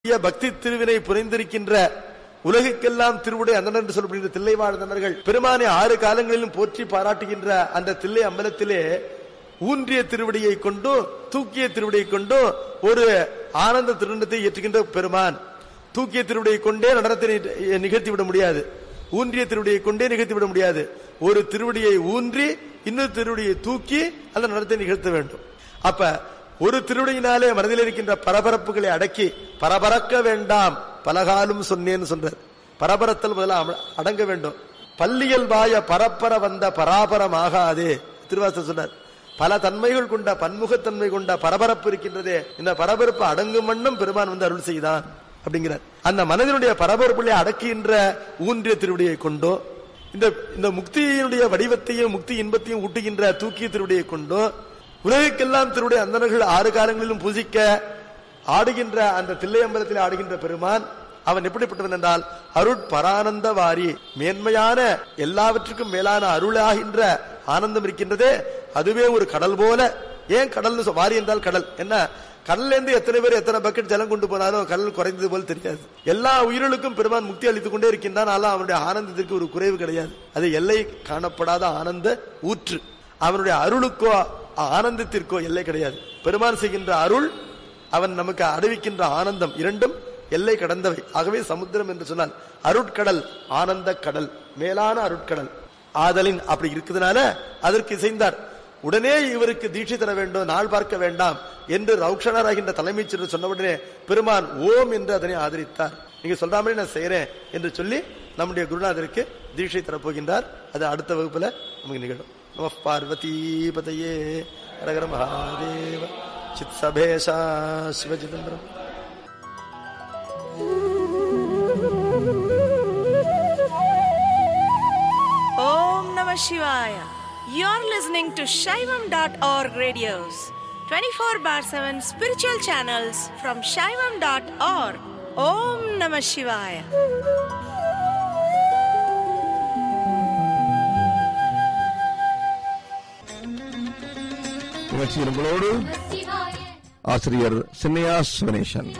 பெரிய பக்தி திருவினை புரிந்திருக்கின்ற உலகுக்கெல்லாம் திருவுடை அந்தனர் என்று சொல்லப்படுகிற தில்லை வாழ்ந்தனர்கள் பெருமானை ஆறு காலங்களிலும் போற்றி பாராட்டுகின்ற அந்த தில்லை அம்பலத்திலே ஊன்றிய திருவடியை கொண்டு தூக்கிய திருவடியை கொண்டு ஒரு ஆனந்த திருநத்தை ஏற்றுகின்ற பெருமான் தூக்கிய திருவடியை கொண்டே நடனத்தை நி- நிகழ்த்தி விட முடியாது ஊன்றிய திருவடியை கொண்டே நிகழ்த்தி விட முடியாது ஒரு திருவடியை ஊன்றி இன்னொரு திருவடியை தூக்கி அந்த நடனத்தை நிகழ்த்த வேண்டும் அப்ப ஒரு திருவடியினாலே மனதில் இருக்கின்ற பரபரப்புகளை அடக்கி பரபரக்க வேண்டாம் பலகாலும் சொன்னேன்னு சொல்றார் பரபரத்தல் முதல்ல அம- அடங்க வேண்டும் பள்ளியல் வாய பரப்பர வந்த பராபரமாகாதே திருவாசர் சொன்னார் பல தன்மைகள் கொண்ட பன்முகத்தன்மை கொண்ட பரபரப்பு இருக்கின்றதே இந்த பரபரப்பு அடங்கும் வண்ணம் பெருமான் வந்து அருள் செய்தான் அப்படிங்கிறார் அந்த மனதினுடைய பரபரப்புகளை அடக்குகின்ற ஊன்றிய திருவடியை கொண்டோ இந்த இந்த முக்தியினுடைய வடிவத்தையும் முக்தி இன்பத்தையும் ஊட்டுகின்ற தூக்கிய திருவடியை கொண்டோ உலகுக்கெல்லாம் திருவுடைய அந்தனர்கள் ஆறு காலங்களிலும் பூஜிக்க ஆடுகின்ற அந்த தில்லையம்பலத்தில் ஆடுகின்ற பெருமான் அவன் எப்படிப்பட்டவன் என்றால் அருட்பரானந்த வாரி மேன்மையான எல்லாவற்றுக்கும் மேலான அருளாகின்ற ஆனந்தம் இருக்கின்றதே அதுவே ஒரு கடல் போல ஏன் கடல்னு சொ- வாரி என்றால் கடல் என்ன கடல்ல இருந்து எத்தனை பேர் எத்தனை பக்கெட் ஜலம் கொண்டு போனாலும் கடல் குறைந்தது போல் தெரியாது எல்லா உயிர்களுக்கும் பெருமான் முக்தி அளித்துக் கொண்டே இருக்கின்றான் ஆனால் அவனுடைய ஆனந்தத்திற்கு ஒரு குறைவு கிடையாது அது எல்லை காணப்படாத ஆனந்த ஊற்று அவனுடைய அருளுக்கோ ஆனந்தத்திற்கோ எல்லை கிடையாது பெருமான் செய்கின்ற அருள் அவன் நமக்கு அறிவிக்கின்ற ஆனந்தம் இரண்டும் எல்லை கடந்தவை ஆகவே சமுத்திரம் என்று சொன்னால் அருட்கடல் ஆனந்த கடல் மேலான அருட்கடல் ஆதலின் அப்படி இருக்குதுனால அதற்கு இசைந்தார் உடனே இவருக்கு தீட்சை தர வேண்டும் நாள் பார்க்க வேண்டாம் என்று ரவுக்ஷணராகின்ற தலைமைச் செயலர் சொன்ன உடனே பெருமான் ஓம் என்று அதனை ஆதரித்தார் நீங்க சொல்ற மாதிரி நான் செய்யறேன் என்று சொல்லி நம்முடைய குருநாதருக்கு தீட்சை தரப்போகின்றார் அது அடுத்த வகுப்புல நமக்கு நிகழும் நம பார்வதி பதையே ஹரஹர Mahadeva Sid சபேஷா சிவஜிதம்பரம் Om Namah Shivaya. You're listening to Shaivam.org radios, 24 bar 7 spiritual channels from Shaivam.org. Om Namah Shivaya. நிகழ்ச்சியில் உங்களோடு ஆசிரியர் சின்னையா சிவனேசன்